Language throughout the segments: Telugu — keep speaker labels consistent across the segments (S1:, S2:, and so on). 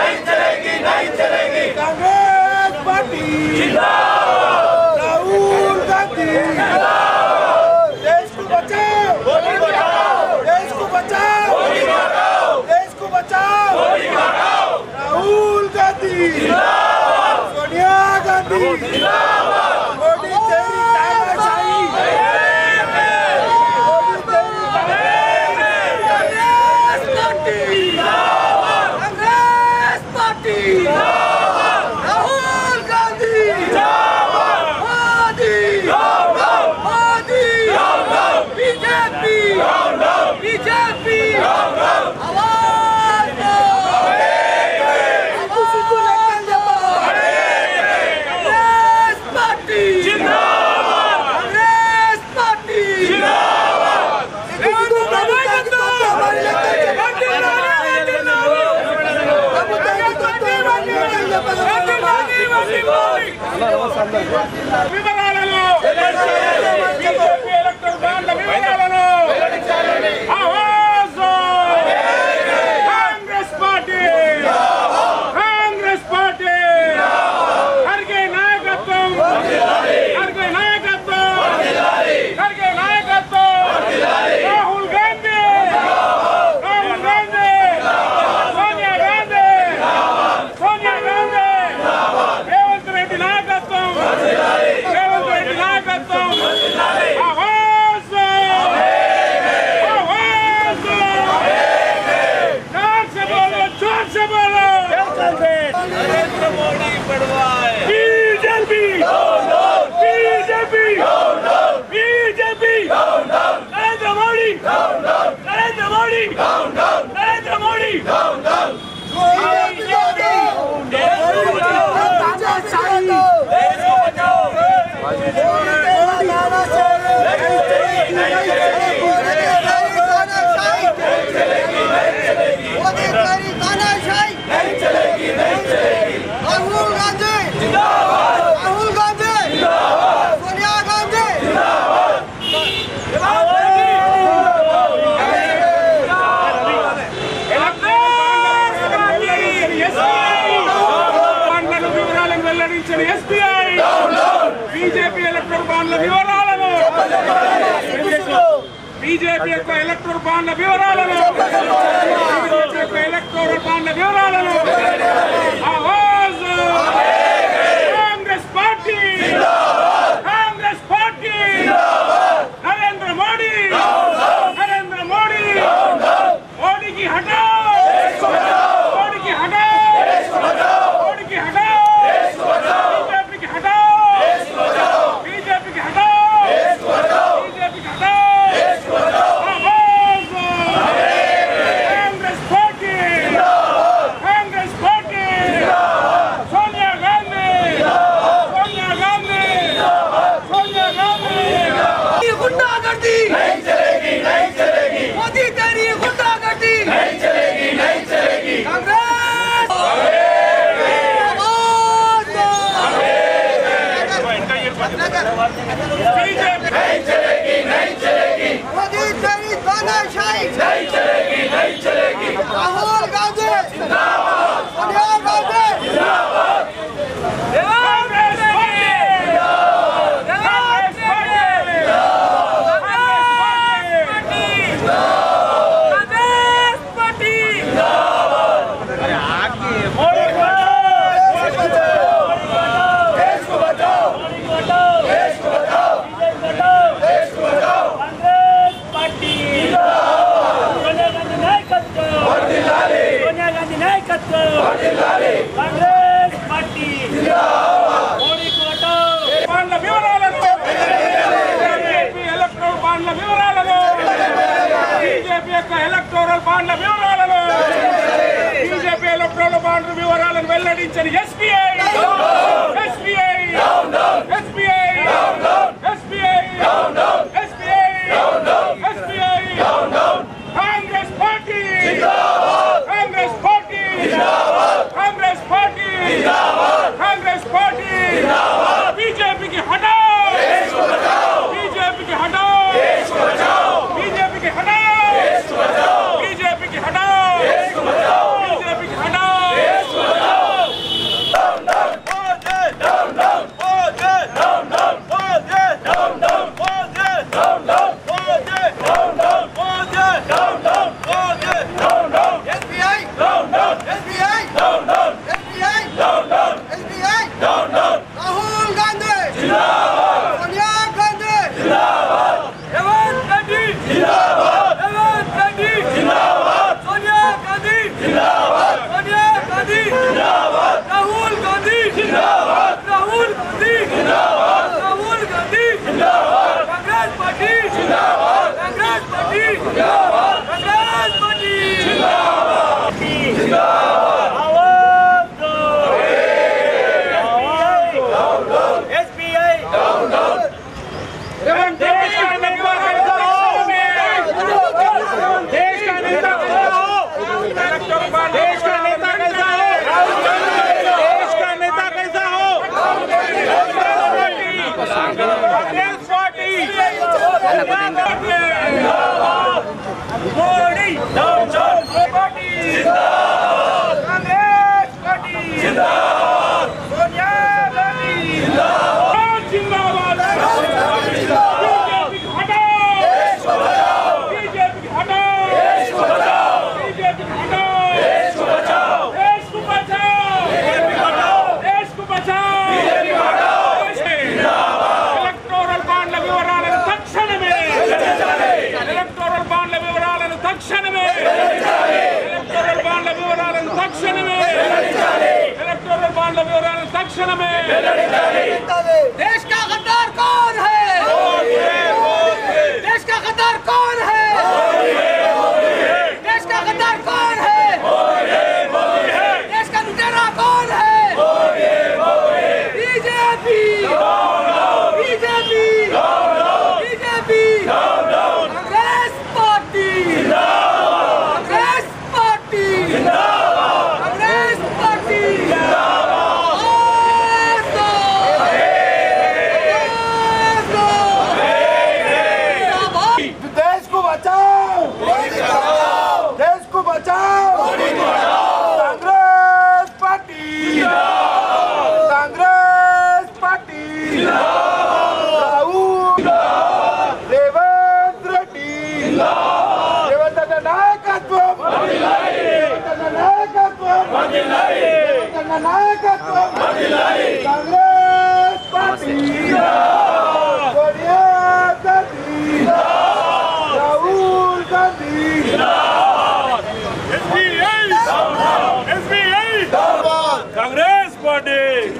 S1: कांग्रेस पार्टी राहुल गांधी देश को बचाओ देश को बचाओ देश को बचाओ राहुल गांधी सोनिया गांधी मोदी तेरी तानाशाही मोदी तेरी Congress party Rahul Gandhi Modi Modi BJP BJP आवाज दो किसी को लेकर जाओ कांग्रेस पार्टी कांग्रेस पार्टी किसी को प्रभुत्व की तत्व हमारे लेकर
S2: వివరాలను బీజేపీ ఎలక్ట్రల్ బాండ్ల వివరాలను ఆవాజ్ కాంగ్రెస్ పార్టీ కాంగ్రెస్ పార్టీ ఖర్గే నాయకత్వం ఖర్గే నాయకత్వం ఖర్గే నాయకత్వం రాహుల్ గాంధీ రాహుల్ గాంధీ సోనియా గాంధీ సోనియా గాంధీ రేవంత్ రెడ్డి నాయకత్వం రేవంత్ రెడ్డి నాయకత్వం ఆవాజ్ ఆవాజ్ जोर से बोलो जोर से बोलो
S1: नरेंद्र मोदी पड़वाए
S2: BJP BJP BJP Narendra Modi Narendra Modi Narendra Modi
S3: Rahul Gandhi Rahul Gandhi Sonia Gandhi
S2: బాండ్లను వివరాలను వెల్లడించిన ఎస్బీఐ బీజేపీ ఎలక్ట్రల్ బాండ్ల వివరాలను బీజేపీ యొక్క ఎలక్ట్రల్ బాండ్ల వివరాలను బీజేపీ యొక్క ఎలక్ట్రల్ బాండ్ల వివరాలను ఆవాజ్ కాంగ్రెస్ పార్టీ కాంగ్రెస్ పార్టీ నరేంద్ర మోడీ నరేంద్ర మోడీ మోడీకి హటాओ मोदी की हटाओ मोदी की हटाओ बीजेपी की हटाओ बीजेपी की हटाओ बीजेपी की हटाओ आवाज कांग्रेस पार्टी कांग्रेस पार्टी सोनिया गांधी सोनिया गांधी सोनिया गांधी
S3: गुंडागर्दी नहीं चलेगी नहीं चलेगी मोदी तेरी गुंडागर्दी नहीं चलेगी नहीं चलेगी कांग्रेस आवाज दो
S2: बीजेपी
S3: नहीं चलेगी नहीं चलेगी मोदी तेरी तानाशाही नहीं चलेगी नहीं चलेगी राहुल गांधी जिंदाबाद सोनिया गांधी
S2: कांग्रेस पार्टी कांग्रेस पार्टी मोदी को
S3: देश को बचाओ देश को बचाओ देश को बचाओ
S2: कांग्रेस पार्टी सोनिया गांधी नायकत्व
S3: वर्धिल्लाली
S2: सोनिया गांधी नायकत्व
S3: वर्धिल्लाली
S2: కాంగ్రెస్ పార్టీ మోడీ కోటో బాండ్ల వివరాలను బీజేపీ ఎలక్ట్రల్ బాండ్ల వివరాలను బీజేపీ యొక్క ఎలక్టోరల్ బాండ్ల వివరాలను బీజేపీ ఎలక్ట్రల్ బాండ్ల వివరాలను వెల్లడించిన SBI SBI SBI SBI SBI SBI Congress party Congress party Congress party Congress party BJP की हटाओ बीजेपी की हटाओ बीजेपी की हटाओ बीजेपी की हटाओ बीजेपी की हटाओ పార్టీ కాంగ్రెస్ పార్టీ సోనియా గాంధీ జిందాబాద్ బీజేపీకి హటాओ బీజేపీకి హటాओ బీజేపీకి హటాओ देश को बचाओ देश को बचाओ ఎలక్టోరల్ బాండ్ల వివరాలను తక్షణమే ఎలక్టోరల్ బాండ్ల వివరాలను తక్షణమే ఎలక్టోరల్ బాండ్ల వివరాలను తక్షణమే ఎలక్టోరల్ బాండ్ల వివరాలను తక్షణమే
S3: देश का गद्दार कौन है देश का गद्दार कौन है देश का गद्दार कौन है देश का लुटेरा कौन है BJP BJP BJP Congress party Congress party Congress party
S1: देश को बचाओ देश को बचाओ कांग्रेस पार्टी कांग्रेस पार्टी राहुल रेवंत रेड्डी रेवंत नायकत्व रेवंत नायकत्व रेवंत नायकत्व Congress party Sonia Gandhi Rahul Gandhi
S2: Congress party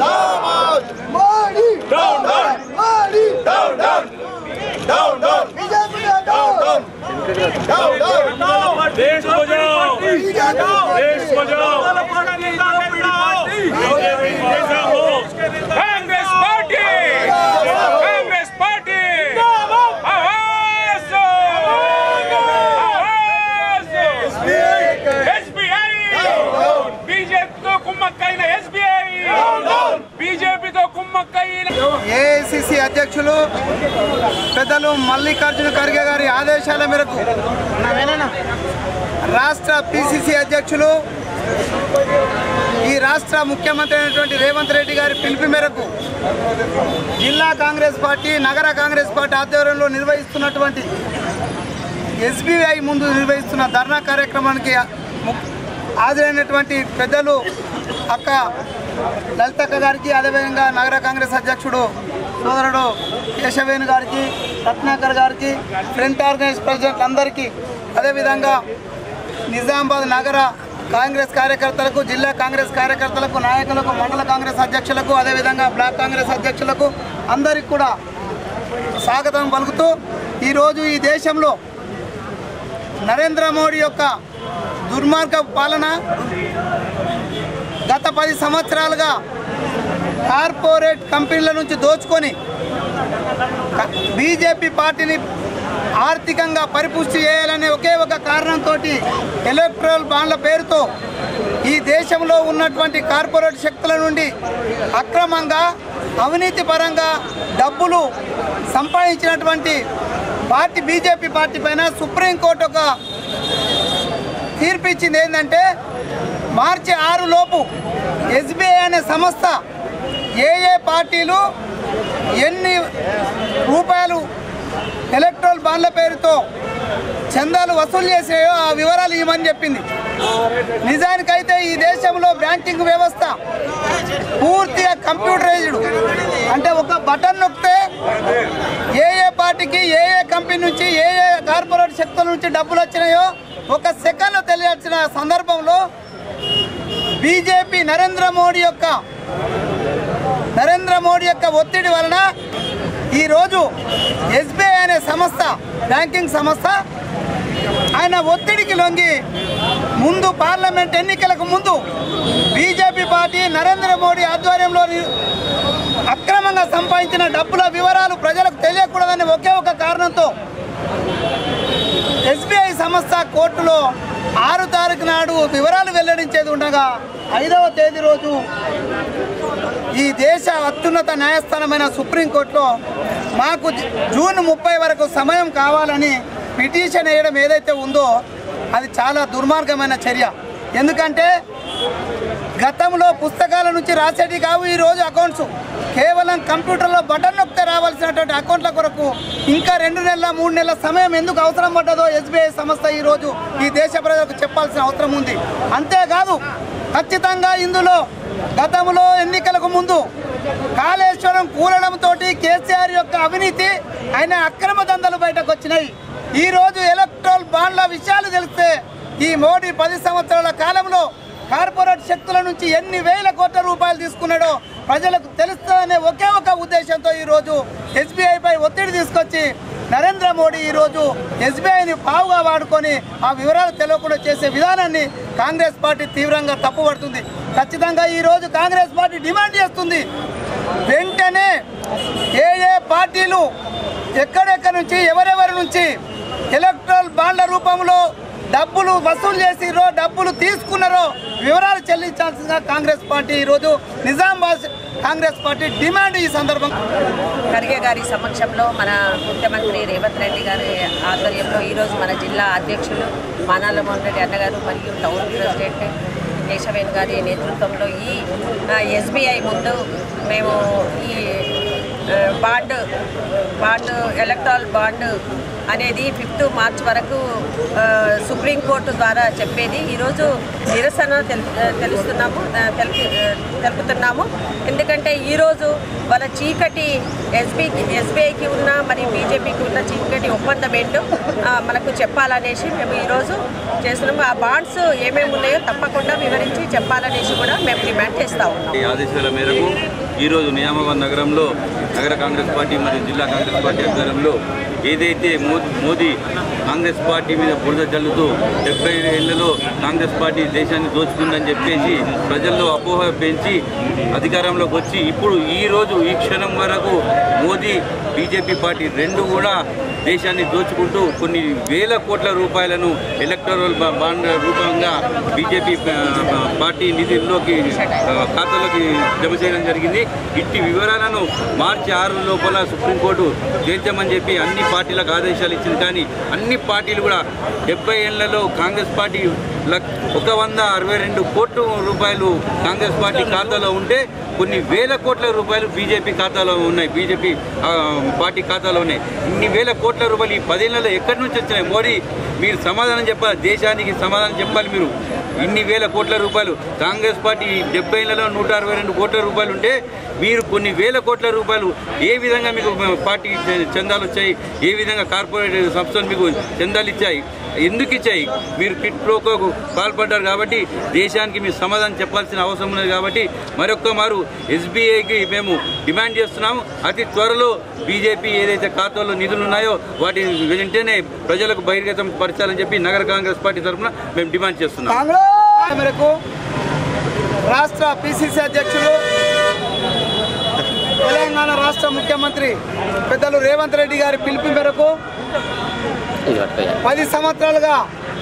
S3: Modi
S2: Down, down.
S3: Modi
S1: down down down down
S3: BJP down
S1: down down
S2: देश बचाओ देश बचाओ कांग्रेस पार्टी कांग्रेस पार्टी आवाज दो आवाज दो ఎస్బీఐ బీజేపీతో కుమ్మక్కైన ఎస్బీఐ బీజేపీతో కుమ్మక్కైన
S4: ఏఐసిసి అధ్యక్షులు పెద్దలు మల్లికార్జున ఖర్గే గారి ఆదేశాల మేరకు రాష్ట్ర పిసిసి అధ్యక్షులు ఈ రాష్ట్ర ముఖ్యమంత్రి అయినటువంటి రేవంత్ రెడ్డి గారి పిలుపు మేరకు జిల్లా కాంగ్రెస్ పార్టీ నగర కాంగ్రెస్ పార్టీ ఆధ్వర్యంలో నిర్వహిస్తున్నటువంటి ఎస్బీఐ ముందు నిర్వహిస్తున్న ధర్నా కార్యక్రమానికి ము- హాజరైనటువంటి పెద్దలు అక్క లలితక్క గారికి అదేవిధంగా నగర కాంగ్రెస్ అధ్యక్షుడు సోదరుడు కేశవేణు గారికి రత్నాకర్ గారికి ఫ్రంట్ ఆర్గనైజ్ ప్రెసిడెంట్ అందరికీ అదేవిధంగా నిజామాబాద్ నగర కాంగ్రెస్ కార్యకర్తలకు జిల్లా కాంగ్రెస్ కార్యకర్తలకు నాయకులకు మండల కాంగ్రెస్ అధ్యక్షులకు అదేవిధంగా బ్లాక్ కాంగ్రెస్ అధ్యక్షులకు అందరికీ కూడా స్వాగతం పలుకుతూ ఈరోజు ఈ దేశంలో నరేంద్ర మోడీ యొక్క దుర్మార్గ పాలన గత పది సంవత్సరాలుగా కార్పొరేట్ కంపెనీల నుంచి దోచుకొని క- బీజేపీ పార్టీని ఆర్థికంగా పరిపుష్టి చేయాలనే ఒకే ఒక కారణంతో ఎలక్ట్రల్ బాండ్ల పేరుతో ఈ దేశంలో ఉన్నటువంటి కార్పొరేట్ శక్తుల నుండి అక్రమంగా అవినీతి పరంగా డబ్బులు సంపాదించినటువంటి పార్టీ బీజేపీ పార్టీ పైన సుప్రీంకోర్టు ఒక తీర్పు ఇచ్చింది ఏంటంటే మార్చి ఆరు లోపు ఎస్బీఐ అనే సంస్థ ఏ ఏ పార్టీలు ఎన్ని రూపాయలు ఎలక్ట్రల్ బాండ్ల పేరుతో చందాలు వసూలు చేసాయో ఆ వివరాలు ఇవ్వమని చెప్పింది నిజానికైతే ఈ దేశంలో బ్యాంకింగ్ వ్యవస్థ పూర్తిగా కంప్యూటరైజ్డ్ అంటే ఒక బటన్ నొక్కితే ఏ ఏ పార్టీకి ఏ ఏ కంపెనీ నుంచి ఏ ఏ కార్పొరేట్ శక్తుల నుంచి డబ్బులు వచ్చినాయో ఒక సెకండ్లో తెలియాల్సిన సందర్భంలో బీజేపీ నరేంద్ర మోడీ యొక్క నరేంద్ర మోడీ యొక్క ఒత్తిడి వలన ఈరోజు ఎస్బీఐ అనే సంస్థ బ్యాంకింగ్ సంస్థ ఆయన ఒత్తిడికి లొంగి ముందు పార్లమెంట్ ఎన్నికలకు ముందు బీజేపీ పార్టీ నరేంద్ర మోడీ ఆధ్వర్యంలో ని- అక్రమంగా సంపాదించిన డబ్బుల వివరాలు ప్రజలకు తెలియకూడదనే ఒకే ఒక కారణంతో ఎస్బీఐ సంస్థ కోర్టులో ఆరు తారీఖు నాడు వివరాలు వెల్లడించేది ఉండగా ఐదవ తేదీ రోజు ఈ దేశ అత్యున్నత న్యాయస్థానమైన సుప్రీంకోర్టులో మాకు జ- జూన్ ముప్పై వరకు సమయం కావాలని పిటిషన్ వేయడం ఏదైతే ఉందో అది చాలా దుర్మార్గమైన చర్య ఎందుకంటే గతంలో పుస్తకాల నుంచి రాసేటి కావు ఈ రోజు అకౌంట్స్ కేవలం కంప్యూటర్లో బటన్ నొక్కితే రావాల్సినటువంటి అకౌంట్ల కొరకు ఇంకా రెండు నెలల మూడు నెలల సమయం ఎందుకు అవసరం పడ్డదో ఎస్బీఐ సంస్థ ఈ రోజు ఈ దేశ ప్రజలకు చెప్పాల్సిన అవసరం ఉంది అంతేకాదు ఖచ్చితంగా ఇందులో గతంలో ఎన్నికలకు ముందు కాళేశ్వరం కూలడంతో కేసీఆర్ యొక్క అవినీతి ఆయన అక్రమ దందలు బయటకు వచ్చినాయి ఈ రోజు ఎలక్ట్రల్ బాండ్ల విషయాలు తెలిస్తే ఈ మోడీ పది సంవత్సరాల కాలంలో కార్పొరేట్ శక్తుల నుంచి ఎన్ని వేల కోట్ల రూపాయలు తీసుకున్నాడో ప్రజలకు తెలుస్తుందనే ఒకే ఒక ఉద్దేశంతో ఈరోజు ఎస్బీఐపై ఒత్తిడి తీసుకొచ్చి నరేంద్ర మోడీ ఈరోజు ఎస్బీఐని పావుగా వాడుకొని ఆ వివరాలు తెలియకుండా చేసే విధానాన్ని కాంగ్రెస్ పార్టీ తీవ్రంగా తప్పుపడుతుంది ఖచ్చితంగా ఈరోజు కాంగ్రెస్ పార్టీ డిమాండ్ చేస్తుంది వెంటనే ఏ ఏ పార్టీలు ఎక్కడెక్కడి నుంచి ఎవరెవరి నుంచి ఎలక్ట్రల్ బాండ్ల రూపంలో డబ్బులు వసూలు చేసిరో డబ్బులు తీసుకున్నారో వివరాలు చెల్లించాల్సిందిగా కాంగ్రెస్ పార్టీ ఈరోజు నిజామాబాద్ కాంగ్రెస్ పార్టీ డిమాండ్ ఈ సందర్భంగా
S5: ఖర్గే గారి సమక్షంలో మన ముఖ్యమంత్రి రేవంత్ రెడ్డి గారి ఆధ్వర్యంలో ఈరోజు మన జిల్లా అధ్యక్షులు మానాల మోహన్ రెడ్డి అన్నగారు మరియు టౌన్ ప్రెసిడెంట్ కేశవేణ్ గారి నేతృత్వంలో ఈ ఎస్బీఐ ముందు మేము ఈ ఆ, బాండ్ బాండ్ ఎలక్ట్రాల్ బాండ్ అనేది ఫిఫ్త్ మార్చ్ వరకు ఆ, సుప్రీంకోర్టు ద్వారా చెప్పేది ఈరోజు నిరసన తెలు తెలుస్తున్నాము ఆ, తెలుపు తెలుపుతున్నాము ఎందుకంటే ఈరోజు వాళ్ళ చీకటి ఎస్బీ ఎస్బీఐకి ఉన్న మరియు బీజేపీకి ఉన్న చీకటి ఒప్పందం ఏంటో ఆ, మనకు చెప్పాలనేసి మేము ఈరోజు చేస్తున్నాము ఆ బాండ్స్ ఏమేమి ఉన్నాయో తప్పకుండా వివరించి చెప్పాలనేసి కూడా మేము డిమాండ్ చేస్తూ ఉన్నాం
S6: ఈ ఆదేశాల మేరకు ఈరోజు నియామాబాద్ నగరంలో నగర కాంగ్రెస్ పార్టీ మరియు జిల్లా కాంగ్రెస్ పార్టీ ఆధ్వర్యంలో ఏదైతే మో- మోదీ కాంగ్రెస్ పార్టీ మీద బురద జల్లుతూ డెబ్బై ఏళ్లలో కాంగ్రెస్ పార్టీ దేశాన్ని దోచుకుందని చెప్పేసి ప్రజల్లో అపోహ పెంచి అధికారంలోకి వచ్చి ఇప్పుడు ఈ రోజు ఈ క్షణం వరకు మోదీ బీజేపీ పార్టీ రెండు కూడా దేశాన్ని దోచుకుంటూ కొన్ని వేల కోట్ల రూపాయలను ఎలక్టరల్ బా- బాండ్ రూపంగా బీజేపీ పా- పార్టీ నిధుల్లోకి ఆ, ఖాతాలోకి జమ చేయడం జరిగింది ఇట్టి వివరాలను మార్చి ఆరు లోపల సుప్రీంకోర్టు చేర్చమని చెప్పి అన్ని పార్టీలకు ఆదేశాలు ఇచ్చింది కానీ అన్ని పార్టీలు కూడా డెబ్బై ఏళ్లలో కాంగ్రెస్ పార్టీ లక్- ఒక వంద అరవై రెండు కోట్ల రూపాయలు కాంగ్రెస్ పార్టీ ఖాతాలో ఉంటే కొన్ని వేల కోట్ల రూపాయలు బీజేపీ ఖాతాలో ఉన్నాయి బీజేపీ ఆ, పార్టీ ఖాతాలో ఉన్నాయి ఇన్ని వేల కోట్ల రూపాయలు ఈ పదేళ్లలో ఎక్కడి నుంచి వచ్చినాయి మోడీ మీరు సమాధానం చెప్పాలి దేశానికి సమాధానం చెప్పాలి మీరు ఇన్ని వేల కోట్ల రూపాయలు కాంగ్రెస్ పార్టీ డెబ్బైలలో నూట అరవై రెండు కోట్ల రూపాయలు ఉంటే మీరు కొన్ని వేల కోట్ల రూపాయలు ఏ విధంగా మీకు పార్టీ చందాలు వచ్చాయి ఏ విధంగా కార్పొరేట్ సంస్థలు మీకు చందాలు ఇచ్చాయి ఎందుకు ఇచ్చాయి మీరు కిట్ ప్రోకోకు పాల్పడ్డారు కాబట్టి దేశానికి మీరు సమాధానం చెప్పాల్సిన అవసరం ఉన్నది కాబట్టి మరొక్క మారు ఎస్బీఐకి మేము డిమాండ్ చేస్తున్నాము అతి త్వరలో బీజేపీ ఏదైతే ఖాతాలో నిధులు ఉన్నాయో వాటిని వెంటనే ప్రజలకు బహిర్గతం పరచాలని చెప్పి నగర కాంగ్రెస్ పార్టీ తరఫున మేము డిమాండ్ చేస్తున్నాం
S4: కాంగ్రెస్ మేరకు రాష్ట్ర పిసిసి అధ్యక్షులు తెలంగాణ రాష్ట్ర ముఖ్యమంత్రి పెద్దలు రేవంత్ రెడ్డి గారి పిలుపు మేరకు పది సంవత్సరాలుగా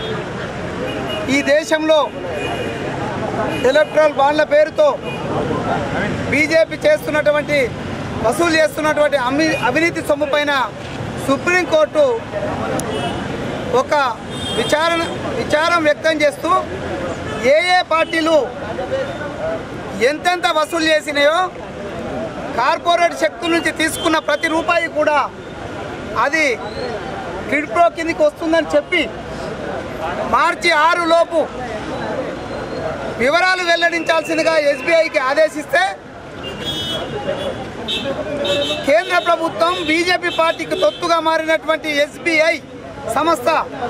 S4: ఈ దేశంలో ఎలక్ట్రల్ బాండ్ల పేరుతో బీజేపీ చేస్తున్నటువంటి వసూలు చేస్తున్నటువంటి అమి అవినీతి సొమ్ము పైన సుప్రీంకోర్టు ఒక విచారణ విచారం వ్యక్తం చేస్తూ ఏ ఏ పార్టీలు ఎంతెంత వసూలు చేసినాయో కార్పొరేట్ శక్తుల నుంచి తీసుకున్న ప్రతి రూపాయి కూడా అది కిడ్ప్రో కిందికి వస్తుందని చెప్పి మార్చి ఆరు లోపు వివరాలు వెల్లడించాల్సిందిగా ఎస్బీఐకి ఆదేశిస్తే కేంద్ర ప్రభుత్వం బీజేపీ పార్టీకి తొత్తుగా మారినటువంటి ఎస్బీఐ సంస్థ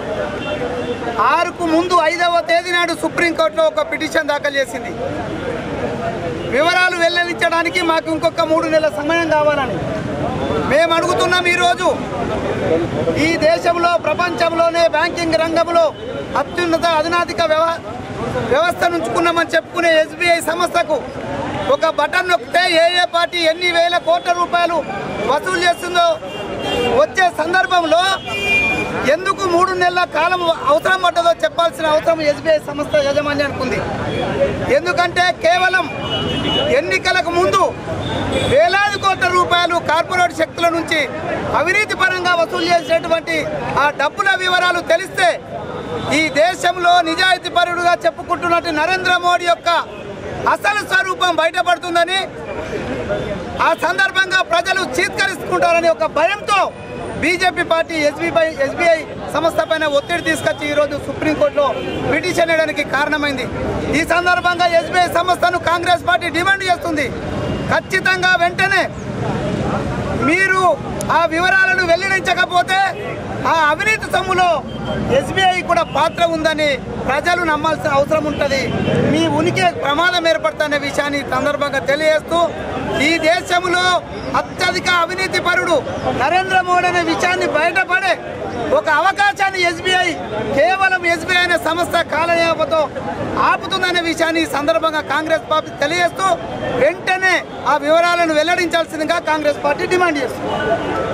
S4: ఆరుకు ముందు ఐదవ తేదీ నాడు సుప్రీంకోర్టులో ఒక పిటిషన్ దాఖలు చేసింది వివరాలు వెల్లడించడానికి మాకు ఇంకొక మూడు నెలల సమయం కావాలని మేము అడుగుతున్నాం ఈరోజు ఈ దేశంలో ప్రపంచంలోనే బ్యాంకింగ్ రంగంలో అత్యున్నత అధునాతిక వ్యవ వ్యవస్థ నుంచుకున్నామని చెప్పుకునే ఎస్బీఐ సంస్థకు ఒక బటన్ నొక్కితే ఏ ఏ పార్టీ ఎన్ని వేల కోట్ల రూపాయలు వసూలు చేస్తుందో వచ్చే సందర్భంలో ఎందుకు మూడు నెలల కాలం అవసరం పడ్డదో చెప్ప చెప్పాల్సిన అవసరం ఎస్బీఐ సంస్థ యాజమాన్యానికి ఉంది ఎందుకంటే కేవలం ఎన్నికలకు ముందు వేలాది కోట్ల రూపాయలు కార్పొరేట్ శక్తుల నుంచి అవినీతి పరంగా వసూలు చేసేటువంటి ఆ డబ్బుల వివరాలు తెలిస్తే ఈ దేశంలో నిజాయితీ పరుడుగా చెప్పుకుంటున్నట్టు నరేంద్ర మోడీ యొక్క అసలు స్వరూపం బయటపడుతుందని ఆ సందర్భంగా ప్రజలు చీత్కరిస్తుంటారని ఒక భయంతో బీజేపీ పార్టీ ఎస్బీఐ ఎస్బీఐ సంస్థ పైన ఒత్తిడి తీసుకొచ్చి ఈరోజు సుప్రీంకోర్టులో పిటిషన్ వేయడానికి కారణమైంది ఈ సందర్భంగా ఎస్బీఐ సంస్థను కాంగ్రెస్ పార్టీ డిమాండ్ చేస్తుంది ఖచ్చితంగా వెంటనే మీరు ఆ వివరాలను వెల్లడించకపోతే ఆ అవినీతి సొమ్ములో ఎస్బీఐ కూడా పాత్ర ఉందని ప్రజలు నమ్మాల్సిన అవసరం ఉంటుంది మీ ఉనికి ప్రమాదం ఏర్పడుతున్న విషయాన్ని ఈ సందర్భంగా తెలియజేస్తూ ఈ దేశంలో అత్యధిక అవినీతి పరుడు నరేంద్ర మోడీ అనే విషయాన్ని బయటపడే ఒక అవకాశాన్ని ఎస్బీఐ కేవలం ఎస్బీఐ అనే సంస్థ కాలయాపతో ఆపుతుందనే విషయాన్ని ఈ సందర్భంగా కాంగ్రెస్ పార్టీ తెలియజేస్తూ వెంటనే ఆ వివరాలను వెల్లడించాల్సిందిగా కాంగ్రెస్ పార్టీ డిమాండ్ చేస్తుంది